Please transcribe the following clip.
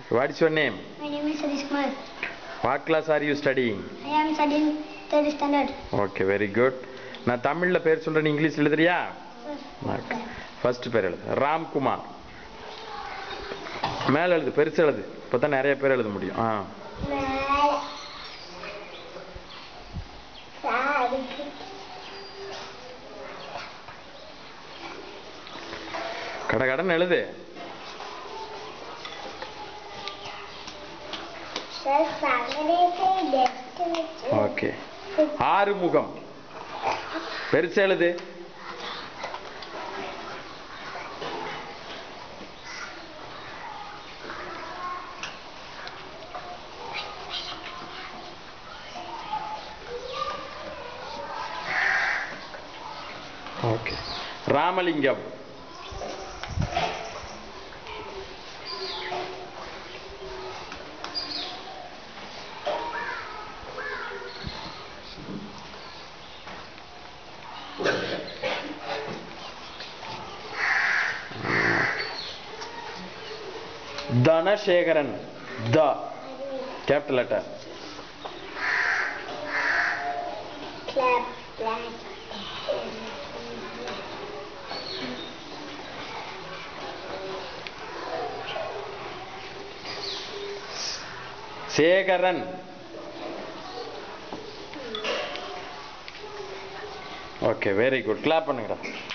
What is your name? My name is Sadish Kumar. What class are you studying? I am studying third standard. Okay very good நான் தமிழில் பேர் சொல்கிறேன் English எழுதுறியா first பேர் எழுது ராம்குமார் மேலே எழுது பெருசு எழுது இப்போ தான் நிறைய பேர் எழுத முடியும் ஆ கட கடன் எழுது ஓகே ஆறுமுகம் பெருசு எழுது okay Ramalingam Dhanasekaran the capital letter Clap, clap. Sekaran okay very good clap பண்ணுங்கடா